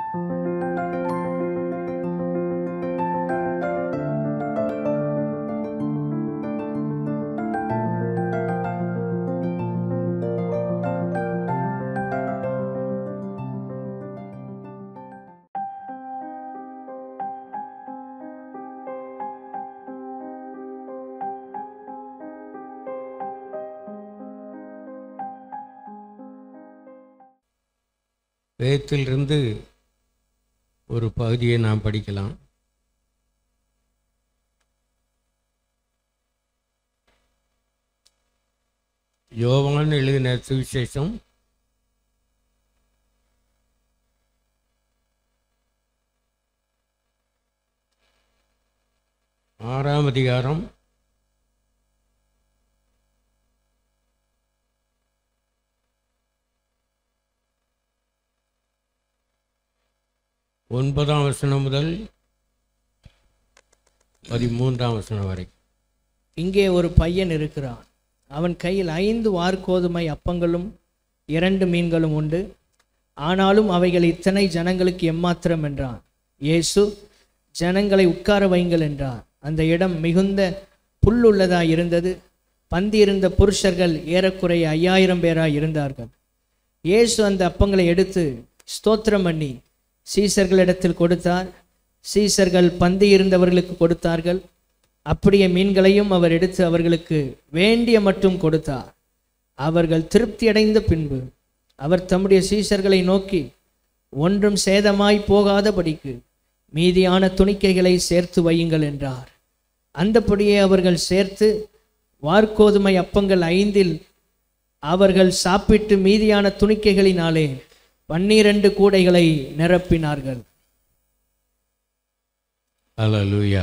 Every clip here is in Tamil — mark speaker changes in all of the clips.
Speaker 1: வேதத்திலிருந்து ஒரு பகுதியை நாம் படிக்கலாம் யோவான் எழுதின சுவிசேஷம் ஆறாம் அதிகாரம் ஒன்பதாம் வசனம் முதல் பதிமூன்றாம் வசனம் வரை
Speaker 2: இங்கே ஒரு பையன் இருக்கிறான் அவன் கையில் ஐந்து வார்கோதுமை அப்பங்களும் இரண்டு மீன்களும் உண்டு ஆனாலும் அவைகள் இத்தனை ஜனங்களுக்கு எம்மாத்திரம் என்றான் இயேசு ஜனங்களை உட்கார வைங்கள் என்றார் அந்த இடம் மிகுந்த புல்லுள்ளதாய் இருந்தது பந்தி இருந்த புருஷர்கள் ஏறக்குறைய ஐயாயிரம் பேராய் இருந்தார்கள் இயேசு அந்த அப்பங்களை எடுத்து ஸ்தோத்திரம் பண்ணி சீசர்களிடத்தில் கொடுத்தார் சீசர்கள் பந்தி இருந்தவர்களுக்கு கொடுத்தார்கள் அப்படியே மீன்களையும் அவர் எடுத்து அவர்களுக்கு வேண்டிய மட்டும் கொடுத்தார் அவர்கள் திருப்தியடைந்த பின்பு அவர் தம்முடைய சீசர்களை நோக்கி ஒன்றும் சேதமாய் போகாதபடிக்கு மீதியான துணிக்கைகளை சேர்த்து வையுங்கள் என்றார் அந்தபடியே அவர்கள் சேர்த்து வார்கோதுமை அப்பங்கள் ஐந்தில் அவர்கள் சாப்பிட்டு மீதியான துணிக்கைகளினாலே பன்னிரண்டு கூடைகளை நிரப்பினார்கள்
Speaker 1: அல்லேலூயா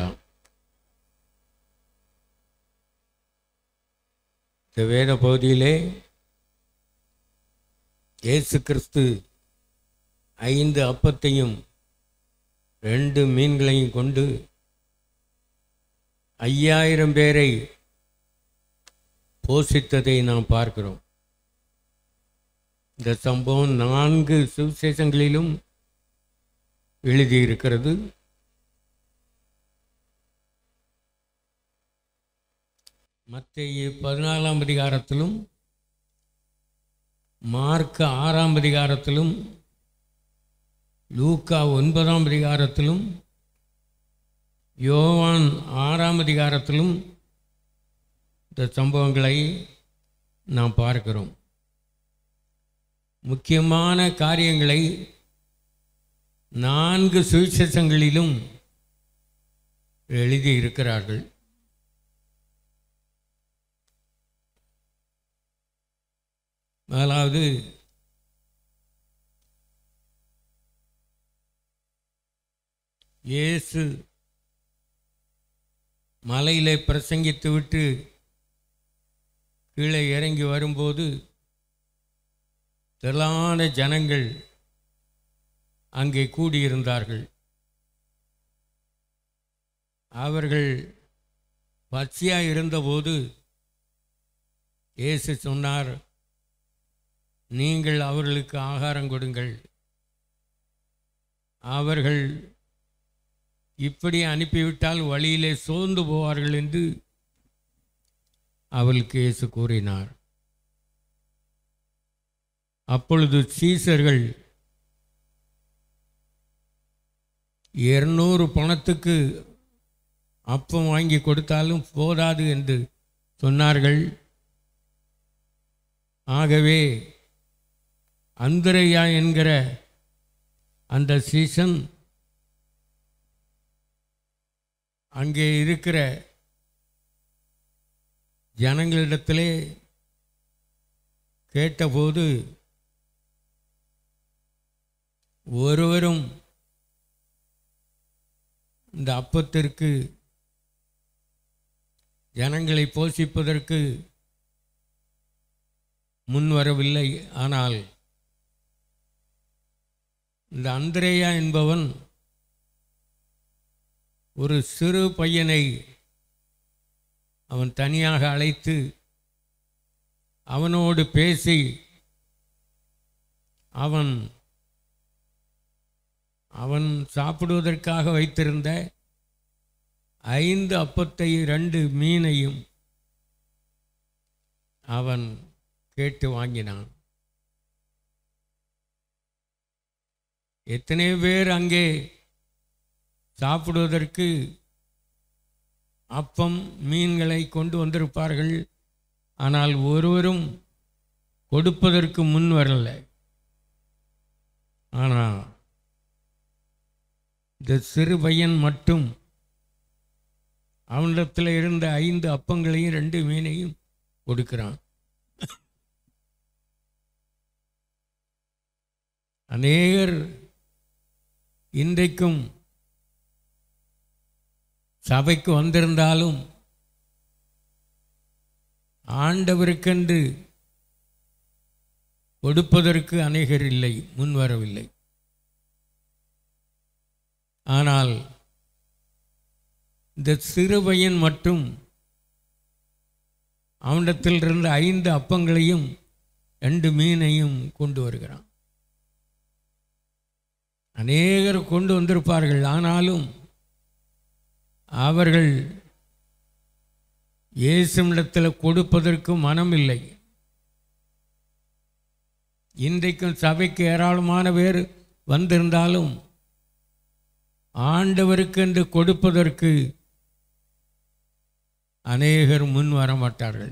Speaker 1: இந்த வேத பகுதியிலே இயேசு கிறிஸ்து ஐந்து அப்பத்தையும் ரெண்டு மீன்களையும் கொண்டு ஐயாயிரம் பேரை போஷித்ததை நாம் பார்க்கிறோம் இந்த சம்பவம் நான்கு சுவிசேஷங்களிலும் எழுதியிருக்கிறது மத்திய பதினாலாம் அதிகாரத்திலும் மார்க் ஆறாம் அதிகாரத்திலும் லூக்கா ஒன்பதாம் அதிகாரத்திலும் யோவான் ஆறாம் அதிகாரத்திலும் இந்த சம்பவங்களை நாம் பார்க்கிறோம் முக்கியமான காரியங்களை நான்கு சுவிசேஷங்களிலும் எழுதியிருக்கிறார்கள் முதலாவது இயேசு மலையிலே பிரசங்கித்து விட்டு கீழே இறங்கி வரும்போது திரளான ஜனங்கள் அங்கே கூடியிருந்தார்கள் அவர்கள் பச்சையாக இருந்தபோது இயேசு சொன்னார் நீங்கள் அவர்களுக்கு ஆகாரம் கொடுங்கள் அவர்கள் இப்படி அனுப்பிவிட்டால் வழியிலே சோர்ந்து போவார்கள் என்று அவளுக்கு இயேசு கூறினார் அப்பொழுது சீசர்கள் இருநூறு பணத்துக்கு அப்பம் வாங்கி கொடுத்தாலும் போதாது என்று சொன்னார்கள் ஆகவே அந்திரையா என்கிற அந்த சீசன் அங்கே இருக்கிற ஜனங்களிடத்திலே கேட்டபோது ஒருவரும் இந்த அப்பத்திற்கு ஜனங்களை போஷிப்பதற்கு முன் வரவில்லை ஆனால் இந்த அந்திரேயா என்பவன் ஒரு சிறு பையனை அவன் தனியாக அழைத்து அவனோடு பேசி அவன் அவன் சாப்பிடுவதற்காக வைத்திருந்த ஐந்து அப்பத்தை ரெண்டு மீனையும் அவன் கேட்டு வாங்கினான் எத்தனை பேர் அங்கே சாப்பிடுவதற்கு அப்பம் மீன்களை கொண்டு வந்திருப்பார்கள் ஆனால் ஒருவரும் கொடுப்பதற்கு முன் வரல ஆனால் இந்த சிறு பையன் மட்டும் அவனிடத்தில் இருந்த ஐந்து அப்பங்களையும் ரெண்டு மீனையும் கொடுக்கிறான் அநேகர் இன்றைக்கும் சபைக்கு வந்திருந்தாலும் ஆண்டவருக்கென்று கொடுப்பதற்கு அநேகர் இல்லை முன்வரவில்லை ஆனால் இந்த சிறுபையன் மட்டும் அவனிடத்தில் இருந்த ஐந்து அப்பங்களையும் ரெண்டு மீனையும் கொண்டு வருகிறான் அநேகர் கொண்டு வந்திருப்பார்கள் ஆனாலும் அவர்கள் இயேசுவிடத்தில் கொடுப்பதற்கு மனமில்லை இன்றைக்கும் சபைக்கு ஏராளமான பேர் வந்திருந்தாலும் ஆண்டவருக்கு என்று கொடுப்பதற்கு அநேகர் முன் வர மாட்டார்கள்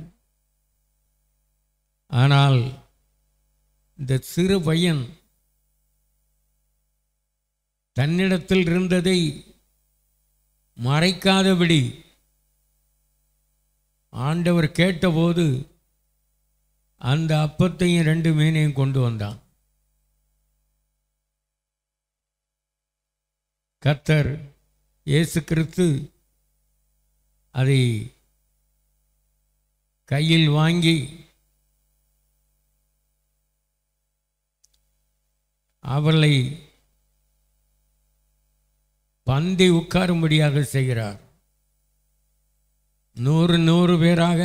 Speaker 1: ஆனால் இந்த சிறு பையன் தன்னிடத்தில் இருந்ததை மறைக்காதபடி ஆண்டவர் கேட்டபோது அந்த அப்பத்தையும் ரெண்டு மீனையும் கொண்டு வந்தான் கர்த்தர் இயேசு கிறிஸ்து அதை கையில் வாங்கி அவளை பந்தி உட்காரும்படியாக செய்கிறார் நூறு நூறு பேராக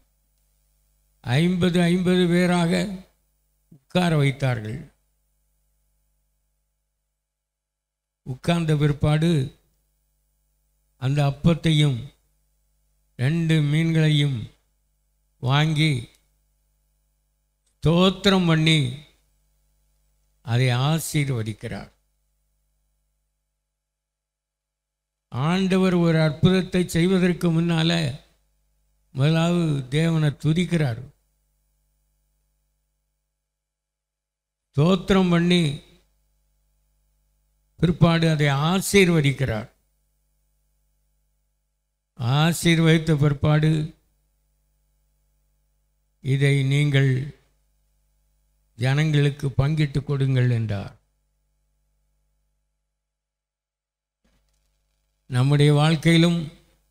Speaker 1: ஐம்பது ஐம்பது பேராக உட்கார வைத்தார்கள் உட்கார்ந்த பிற்பாடு அந்த அப்பத்தையும் ரெண்டு மீன்களையும் வாங்கி ஸ்தோத்திரம் பண்ணி அதை ஆசீர்வதிக்கிறார் ஆண்டவர் ஒரு அற்புதத்தை செய்வதற்கு முன்னால முதலாவது தேவனை துதிக்கிறார் ஸ்தோத்திரம் பண்ணி பிற்பாடு அதை ஆசீர்வதிக்கிறார் ஆசீர்வதித்த பிற்பாடு இதை நீங்கள் ஜனங்களுக்கு பங்கிட்டு கொடுங்கள் என்றார் நம்முடைய வாழ்க்கையிலும்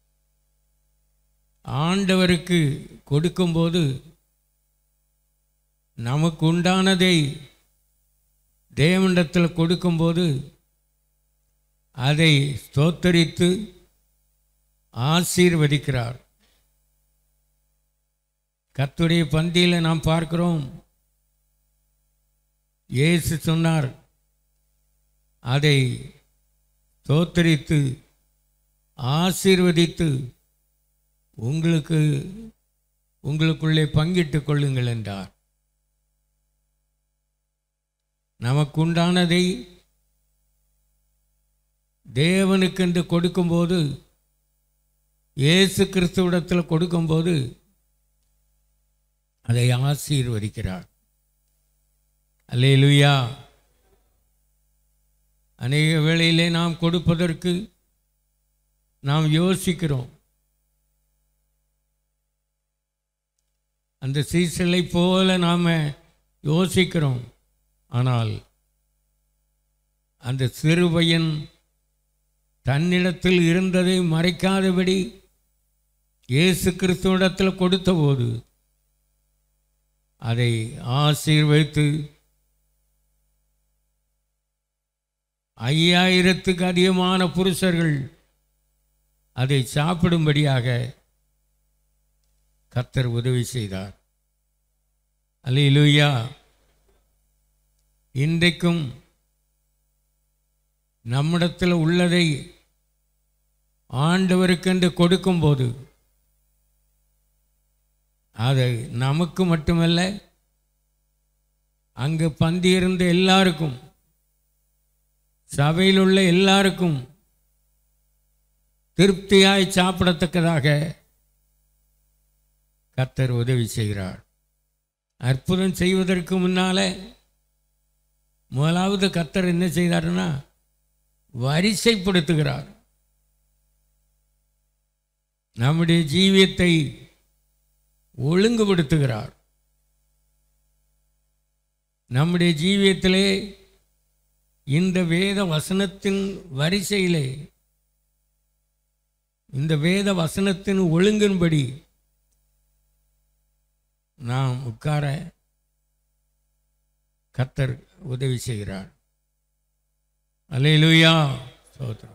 Speaker 1: ஆண்டவருக்கு கொடுக்கும்போது நமக்கு உண்டானதை தேவனிடத்தில் கொடுக்கும்போது அதை ஸ்தோத்தரித்து ஆசீர்வதிக்கிறார் கர்த்தருடைய பந்தியில் நாம் பார்க்கிறோம் இயேசு சொன்னார் அதை ஸ்தோத்தரித்து ஆசீர்வதித்து உங்களுக்கு உங்களுக்குள்ளே பங்கிட்டுக் கொள்ளுங்கள் என்றார் நமக்குண்டானதை தேவனுக்கென்று கொடுக்கும்போது இயேசு கிறிஸ்துவிடத்தில் கொடுக்கும்போது அதை ஆசீர்வதிக்கிறார் அல்லேலுயா அநேக வேளையிலே நாம் கொடுப்பதற்கு நாம் யோசிக்கிறோம் அந்த சீசலை போல நாம் யோசிக்கிறோம் ஆனால் அந்த சிறுபையன் தன்னிடத்தில் இருந்ததை மறைக்காதபடி இயேசு கிறிஸ்துவிடத்தில் கொடுத்தபோது அதை ஆசீர்வதித்து ஐயாயிரத்துக்கு அதிகமான புருஷர்கள் அதை சாப்பிடும்படியாக கர்த்தர் உதவி செய்தார் அல்லேலூயா இன்றைக்கும் நம்மிடத்தில் உள்ளதை ஆண்டவருக்கென்று கொடுக்கும்போது அதை நமக்கு மட்டுமல்ல அங்கு பந்தியிருந்த எல்லாருக்கும் சபையில் உள்ள எல்லாருக்கும் திருப்தியாய் சாப்பிடத்தக்கதாக கத்தர் உதவி செய்கிறார் அற்புதம் செய்வதற்கு முன்னால முதலாவது கத்தர் என்ன செய்தாருன்னா வரிசைப்படுத்துகிறார் நம்முடைய ஜீவியத்தை ஒழுங்குபடுத்துகிறார் நம்முடைய ஜீவியத்திலே இந்த வேத வசனத்தின் வரிசையிலே இந்த வேத வசனத்தின் ஒழுங்கின்படி நாம் உட்கார கத்தர் உதவி செய்கிறார் அலையிலுயா சோத்திரம்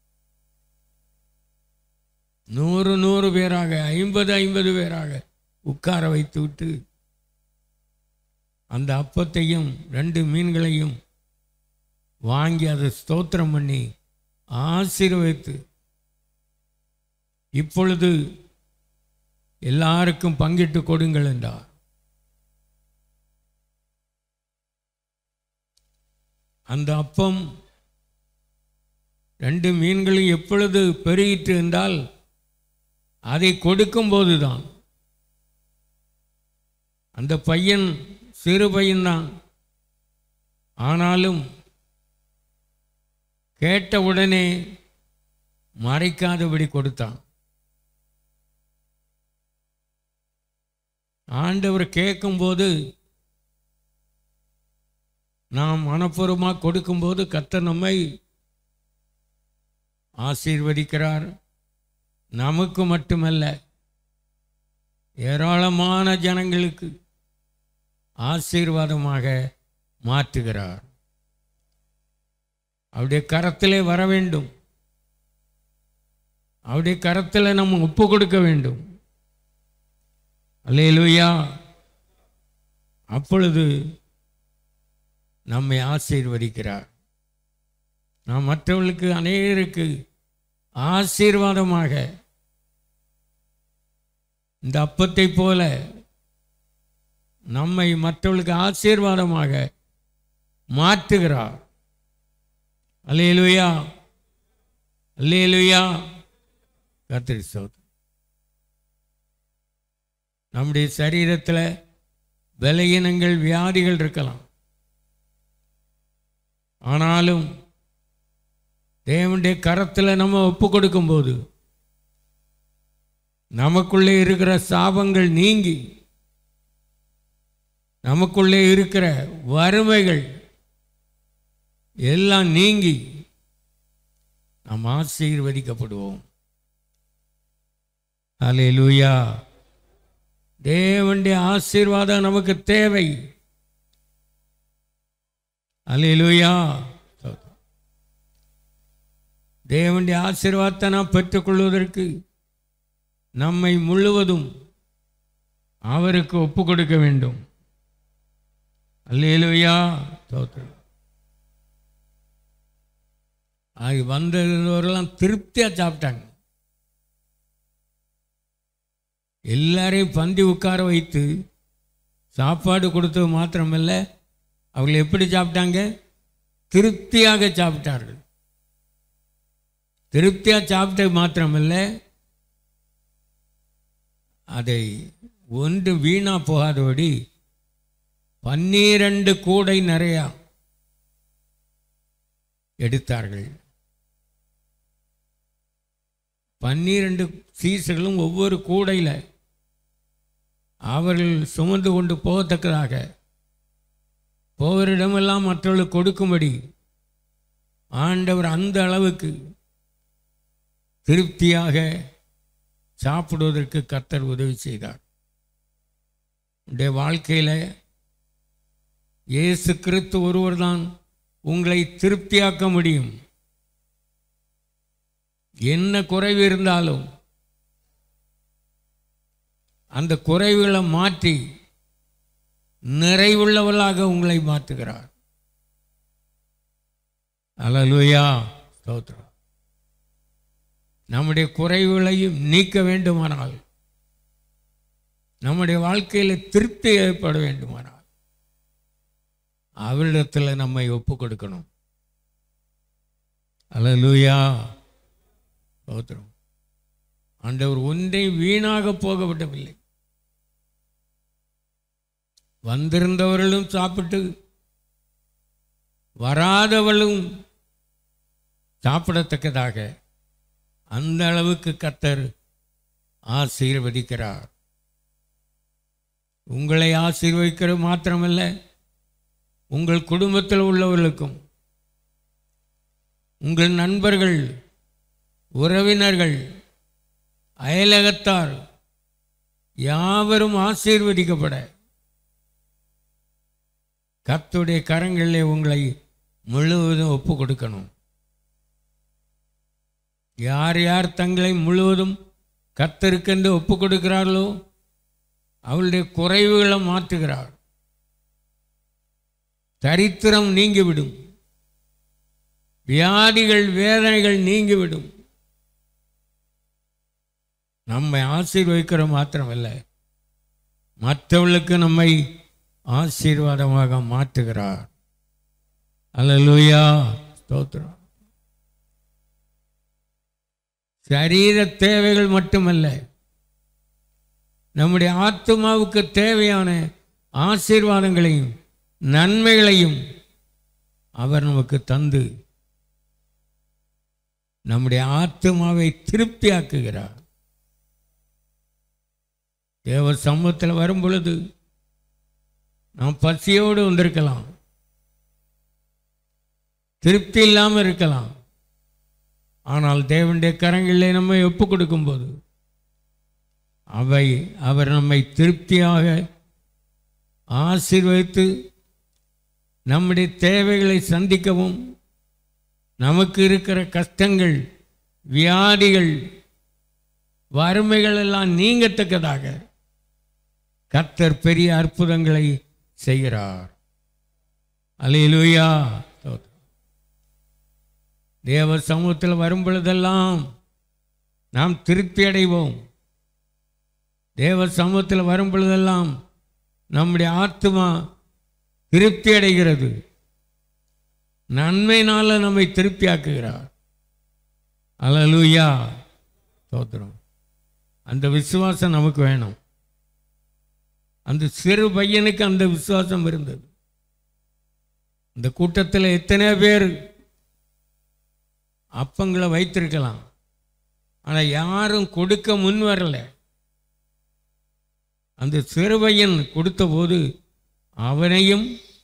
Speaker 1: நூறு நூறு பேராக ஐம்பது ஐம்பது பேராக உட்கார வைத்து விட்டு அந்த அப்பத்தையும் ரெண்டு மீன்களையும் வாங்கி அதை ஸ்தோத்திரம் பண்ணி ஆசீர்வதித்து இப்பொழுது எல்லாருக்கும் பங்கிட்டு கொடுங்கள் என்றார் அந்த அப்பம் ரெண்டு மீன்களும் எப்பொழுது பெருகிற்று என்றால் அதை கொடுக்கும்போது தான் அந்த பையன் சிறு பையன்தான் ஆனாலும் கேட்ட உடனே மறைக்காதபடி கொடுத்தான் ஆண்டவர் கேட்கும்போது நாம் மனப்பூர்வமாக கொடுக்கும்போது கர்த்தர் நம்மை ஆசீர்வதிக்கிறார் நமக்கு மட்டுமல்ல ஏராளமான ஜனங்களுக்கு ஆசீர்வாதமாக மாற்றுகிறார் அவருடைய கரத்திலே வர வேண்டும் அவருடைய கரத்தில் நம்ம ஒப்பு கொடுக்க வேண்டும் அல்லேலூயா அப்பொழுது நம்மை ஆசீர்வதிக்கிறார் நாம் மற்றவர்களுக்கு அநேகருக்கு ஆசீர்வாதமாக இந்த அப்பத்தை போல நம்மை மற்றவர்களுக்கு ஆசீர்வாதமாக மாற்றுகிறார் அல்லேலூயா அல்லேலூயா கத்திரி சோதர் நம்முடைய சரீரத்தில் பலகீனங்கள் வியாதிகள் இருக்கலாம் ஆனாலும் தேவனுடைய கரத்தில் நம்ம ஒப்பு கொடுக்கும்போது நமக்குள்ளே இருக்கிற சாபங்கள் நீங்கி நமக்குள்ளே இருக்கிற வறுமைகள் எல்லாம் நீங்கி நாம் ஆசீர்வதிக்கப்படுவோம் அல்லேலூயா தேவனுடைய ஆசீர்வாதம் நமக்கு தேவை அல்லேலூயா தேவனுடைய ஆசீர்வாதத்தை நாம் பெற்றுக்கொள்வதற்கு நம்மை முழுவதும் அவருக்கு ஒப்பு கொடுக்க வேண்டும் அல்லேலூயா தோத்திரம் ஆகி வந்தவரெல்லாம் திருப்தியாக சாப்பிட்டாங்க எல்லாரையும் பந்தி உட்கார வைத்து சாப்பாடு கொடுத்தது மாத்திரமல்ல அவர்கள் எப்படி சாப்பிட்டாங்க திருப்தியாக சாப்பிட்டார்கள் திருப்தியாக சாப்பிட்டது மாத்திரமல்ல அதை ஒன்று வீணா போகாதபடி பன்னிரண்டு கூடை நிறையா எடுத்தார்கள் பன்னிரண்டு சீசர்களும் ஒவ்வொரு கூடையில் அவர்கள் சுமந்து கொண்டு போகத்தக்கதாக போகிற இடமெல்லாம் மற்றவர்களுக்கு கொடுக்கும்படி ஆண்டவர் அந்த அளவுக்கு திருப்தியாக சாப்பிடுவதற்கு கர்த்தர் உதவி செய்தார் உடைய வாழ்க்கையில் இயேசு கிறிஸ்து ஒருவர் தான் உங்களை திருப்தியாக்க முடியும் என்ன குறைவு இருந்தாலும் அந்த குறைவுகளை மாற்றி நிறைவுள்ளவர்களாக உங்களை மாற்றுகிறார் அல்லேலூயா ஸ்தோத்திரம் நம்முடைய குறைவுகளையும் நீக்க வேண்டுமானால் நம்முடைய வாழ்க்கையில் திருப்தி ஏற்பட வேண்டுமானால் அவரிடத்தில் நம்மை ஒப்பு கொடுக்கணும் அல்லேலூயா ஸ்தோத்திரம் ஆண்டவர் ஒன்றை வீணாக போக விடவில்லை வந்திருந்தவர்களும் சாப்பிட்டு வராதவளும் சாப்பிடத்தக்கதாக அந்த அளவுக்கு கத்தர் ஆசீர்வதிக்கிறார் உங்களை ஆசீர்வதிக்கிறது மாத்திரமல்ல உங்கள் குடும்பத்தில் உள்ளவர்களுக்கும் உங்கள் நண்பர்கள் உறவினர்கள் அயலகத்தார் யாவரும் ஆசீர்வதிக்கப்பட கர்த்தருடைய கரங்களிலே உங்களை முழுவதும் ஒப்பு கொடுக்கணும் யார் யார் தங்களை முழுவதும் கர்த்தருக்கென்று ஒப்பு கொடுக்கிறார்களோ அவளுடைய குறைவுகளை மாற்றுகிறார் தரித்திரம் நீங்கிவிடும் வியாதிகள் வேதனைகள் நீங்கிவிடும் நம்மை ஆசீர்வதிக்கிற மாத்திரமல்ல மற்றவர்களுக்கு நம்மை ஆசீர்வாதமாக மாற்றுகிறார் அல்லேலூயா ஸ்தோத்திரம் சரீர தேவைகள் மட்டுமல்ல நம்முடைய ஆத்மாவுக்கு தேவையான ஆசீர்வாதங்களையும் நன்மைகளையும் அவர் நமக்கு தந்து நம்முடைய ஆத்மாவை திருப்தியாக்குகிறார் தேவ சமூகத்தில் வரும் பொழுது நாம் பசியோடு வந்திருக்கலாம் திருப்தி இல்லாமல் இருக்கலாம் ஆனால் தேவனுடைய கரங்களிலே நம்மை ஒப்பு கொடுக்கும்போது அவை அவர் நம்மை திருப்தியாக ஆசீர்வதித்து நம்முடைய தேவைகளை சந்திக்கவும் நமக்கு இருக்கிற கஷ்டங்கள் வியாதிகள் வறுமைகள் எல்லாம் நீங்கத்தக்கதாக கர்த்தர் பெரிய அற்புதங்களை செய்கிறார் அல்லேலூயா ஸ்தோத்திரம். தேவ சமூகத்தில் வரும் பொழுதெல்லாம் நாம் திருப்தி அடைவோம் தேவ சமூகத்தில் வரும் பொழுதெல்லாம் நம்முடைய ஆத்மா திருப்தி அடைகிறது நன்மையினால நம்மை திருப்தியாக்குகிறார் அல்லேலூயா ஸ்தோத்திரம் அந்த விசுவாசம் நமக்கு வேணும் அந்த சிறு பையனுக்கு அந்த விசுவாசம் இருந்தது இந்த கூட்டத்தில் எத்தனை பேர் அப்பங்களை வைத்திருக்கலாம் ஆனால் யாரும் கொடுக்க முன் வரல அந்த சிறு பையன் கொடுத்தபோது அவனையும்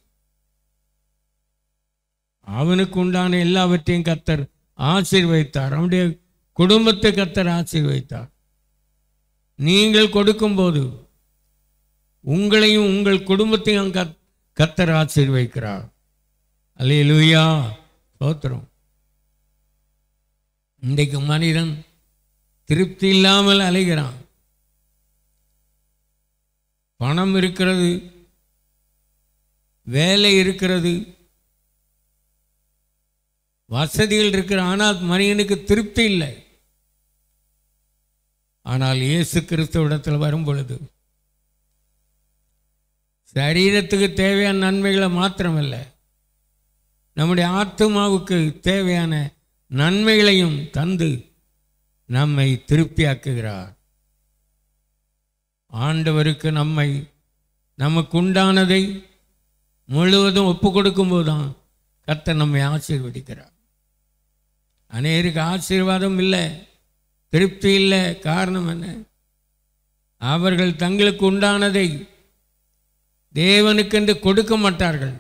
Speaker 1: அவனுக்கு உண்டான எல்லாவற்றையும் கத்தர் ஆசீர்வதித்தார் அவனுடைய குடும்பத்தை கத்தர் ஆசீர்வதித்தார் நீங்கள் கொடுக்கும்போது உங்களையும் உங்கள் குடும்பத்தையும் கத்- கத்தர் ஆசீர்வதிக்கிறார் அல்லேலூயா ஸ்தோத்திரம் இன்றைக்கு மனிதன் திருப்தி இல்லாமல் அலைகிறான் பணம் இருக்கிறது வேலை இருக்கிறது வசதிகள் இருக்கிற ஆனால் மனிதனுக்கு திருப்தி இல்லை ஆனால் இயேசு கிறிஸ்துவிடத்தில் வரும் பொழுது சரீரத்துக்கு தேவையான நன்மைகளை மாத்திரமல்ல நம்முடைய ஆத்மாவுக்கு தேவையான நன்மைகளையும் தந்து நம்மை திருப்தியாக்குகிறார் ஆண்டவருக்கு நம்மை நமக்கு உண்டானதை முழுவதும் ஒப்பு கொடுக்கும்போது தான் கர்த்தர் நம்மை ஆசீர்வதிக்கிறார் அநேருக்கு ஆசீர்வாதம் இல்லை திருப்தி இல்லை காரணம் என்ன அவர்கள் தங்களுக்கு உண்டானதை தேவனுக்கென்று கொடுக்க மாட்டார்கள்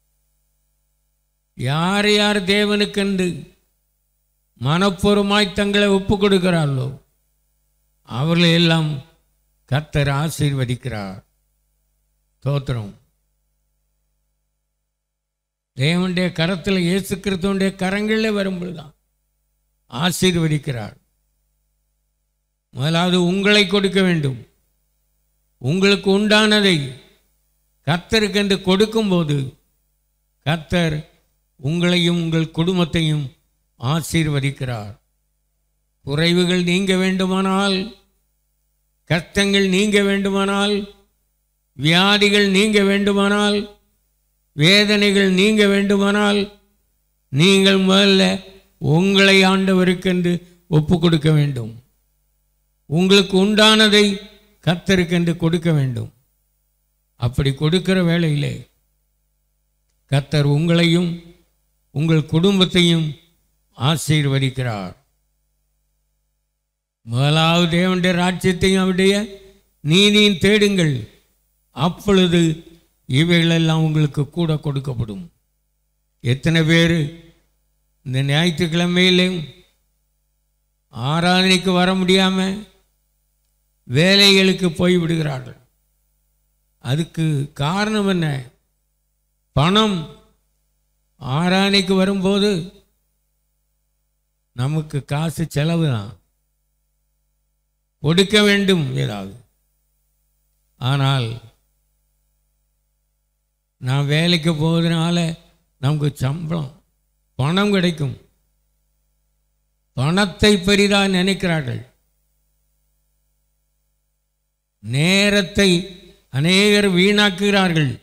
Speaker 1: யார் யார் தேவனுக்கென்று மனப்பூர்வமாய் தங்களை ஒப்பு கொடுக்கிறார்களோ அவர்களை எல்லாம் கர்த்தர் ஆசீர்வதிக்கிறார் தோத்திரம் தேவனுடைய கரத்தில் இயேசு கிறிஸ்துவனுடைய கரங்களில் வரும்பொழுதுதான் ஆசீர்வதிக்கிறார் முதலாவது உங்களை கொடுக்க வேண்டும் உங்களுக்கு உண்டானதை கர்த்தருக்கென்று கொடுக்கும்போது கர்த்தர் உங்களையும் உங்கள் குடும்பத்தையும் ஆசீர்வதிக்கிறார் குறைவுகள் நீங்க வேண்டுமானால் கஷ்டங்கள் நீங்க வேண்டுமானால் வியாதிகள் நீங்க வேண்டுமானால் வேதனைகள் நீங்க வேண்டுமானால் நீங்கள் முதல்ல உங்களை ஆண்டவருக்கென்று ஒப்பு கொடுக்க வேண்டும் உங்களுக்கு உண்டானதை கத்தருக்கென்று கொடுக்க வேண்டும் அப்படி கொடுக்கிற வேளையிலே கத்தர் உங்களையும் உங்கள் குடும்பத்தையும் ஆசீர்வதிக்கிறார் முதலாவது தேவனுடைய ராஜ்யத்தையும் அவருடைய நீதியும் தேடுங்கள் அப்பொழுது இவைகளெல்லாம் உங்களுக்கு கூட கொடுக்கப்படும் எத்தனை பேர் இந்த ஞாயிற்றுக்கிழமையிலும் ஆராதனைக்கு வர முடியாமல் வேலைகளுக்கு போய் விடுகிறார்கள் அதுக்கு காரணம் என்ன பணம் ஆராதனைக்கு வரும்போது நமக்கு காசு செலவு தான் கொடுக்க வேண்டும் ஏதாவது ஆனால் நான் வேலைக்கு போவதனால நமக்கு சம்பளம் பணம் கிடைக்கும் பணத்தை பெரிதாக நினைக்கிறார்கள் நேரத்தை அநேகர் வீணாக்குகிறார்கள்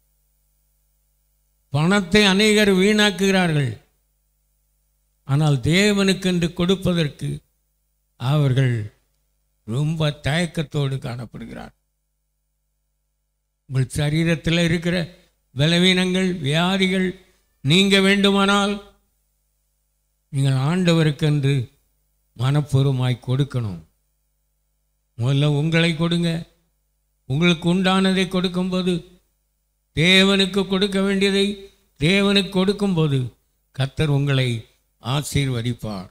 Speaker 1: பணத்தை அநேகர் வீணாக்குகிறார்கள் ஆனால் தேவனுக்கென்று கொடுப்பதற்கு அவர்கள் ரொம்ப தயக்கத்தோடு காணப்படுகிறார் உங்கள் சரீரத்தில் இருக்கிற பலவீனங்கள் வியாதிகள் நீங்க வேண்டுமானால் நீங்கள் ஆண்டவருக்கென்று மனப்பூர்வமாய் கொடுக்கணும் முதல்ல உங்களை கொடுங்க உங்களுக்கு உண்டானதை கொடுக்கும்போது தேவனுக்கு கொடுக்க வேண்டியதை தேவனுக்கு கொடுக்கும்போது கத்தர் உங்களை ஆசீர்வதிப்பார்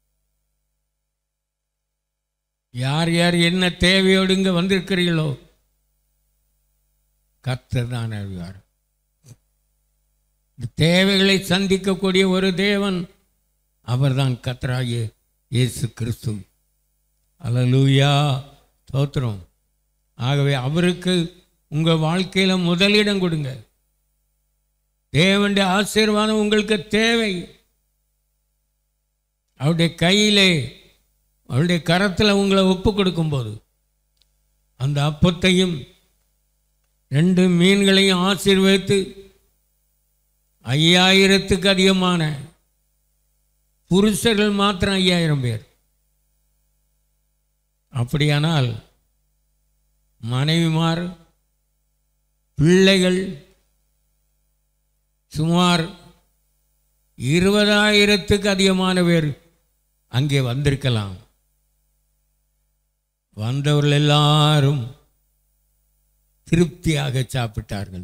Speaker 1: யார் யார் என்ன தேவையோடு இங்கே வந்திருக்கிறீர்களோ கத்தர் தான் அறிவார் இந்த தேவைகளை சந்திக்கக்கூடிய ஒரு தேவன் அவர்தான் கத்தராகிய இயேசு கிறிஸ்து அல்லேலூயா தோத்திரம் ஆகவே அவருக்கு உங்கள் வாழ்க்கையில் முதலிடம் கொடுங்க தேவனுடைய ஆசீர்வாதம் உங்களுக்கு தேவை அவருடைய கையிலே அவருடைய கரத்தில் உங்களை ஒப்பு கொடுக்கும்போது அந்த அப்பத்தையும் ரெண்டு மீன்களையும் ஆசீர்வதித்து ஐயாயிரத்துக்கு அதிகமான புருஷர்கள் மாத்திரம் ஐயாயிரம் பேர் அப்படியானால் மனைவிமார் பிள்ளைகள் சுமார் இருபதாயிரத்துக்கு அதிகமான பேர் அங்கே வந்திருக்கலாம் வந்தவர்கள் எல்லாரும் திருப்தியாக சாப்பிட்டார்கள்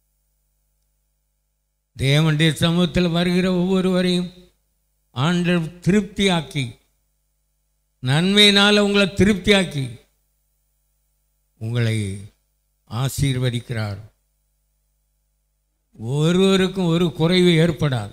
Speaker 1: தேவனுடைய சமூகத்தில் வருகிற ஒவ்வொருவரையும் ஆண்டவர் திருப்தியாக்கி நன்மையினால் உங்களை திருப்தியாக்கி உங்களை ஆசீர்வதிக்கிறார் ஒருவருக்கும் ஒரு குறைவு ஏற்படாது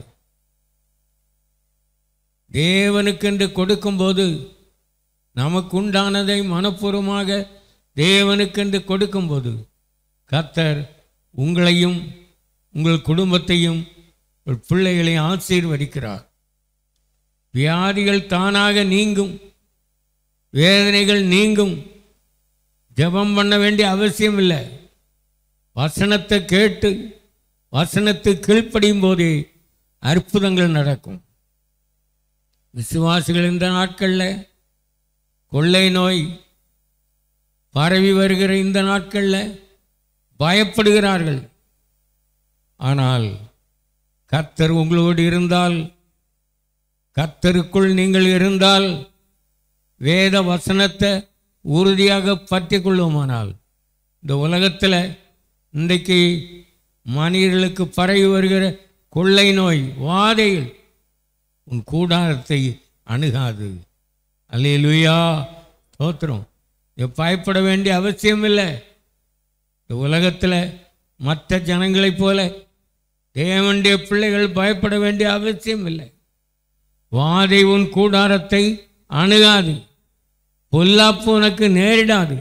Speaker 1: தேவனுக்கென்று கொடுக்கும்போது நமக்கு உண்டானதை மனப்பூர்வமாக தேவனுக்கென்று கொடுக்கும்போது கத்தர் உங்களையும் உங்கள் குடும்பத்தையும் உங்கள் பிள்ளைகளையும் ஆசீர்வதிக்கிறார் வியாதிகள் தானாக நீங்கும் வேதனைகள் நீங்கும் ஜெபம் பண்ண வேண்டிய அவசியம் இல்லை வசனத்தை கேட்டு வசனத்தை கீழ்ப்படியும் போதே அற்புதங்கள் நடக்கும் விசுவாசிகள் இந்த நாட்களில் கொள்ளை நோய் பரவி வருகிற இந்த நாட்களில் பயப்படுகிறார்கள் ஆனால் கர்த்தர் உங்களோடு இருந்தால் கர்த்தருக்குள் நீங்கள் இருந்தால் வேத வசனத்தை உறுதியாக பற்றி கொள்வோமானால் இந்த உலகத்தில் இன்றைக்கு மனிதர்களுக்கு பரவி வருகிற கொள்ளை நோய் வாதைகள் உன் கூடாரத்தை அணுகாது அல்லேலூயா தோத்திரம் இது பயப்பட வேண்டிய அவசியம் இல்லை இந்த உலகத்தில் மற்ற ஜனங்களைப் போல தேவனுடைய பிள்ளைகள் பயப்பட வேண்டிய அவசியம் இல்லை வாதை உன் கூடாரத்தை அணுகாது பொல்லாப்பு உனக்கு நேரிடாது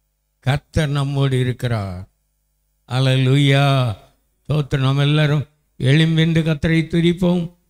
Speaker 1: கர்த்தர் நம்மோடு இருக்கிறார் அல்லேலூயா தோத்திரம் நம்ம எல்லாரும் எழும்பென்று கத்தரை துதிப்போம்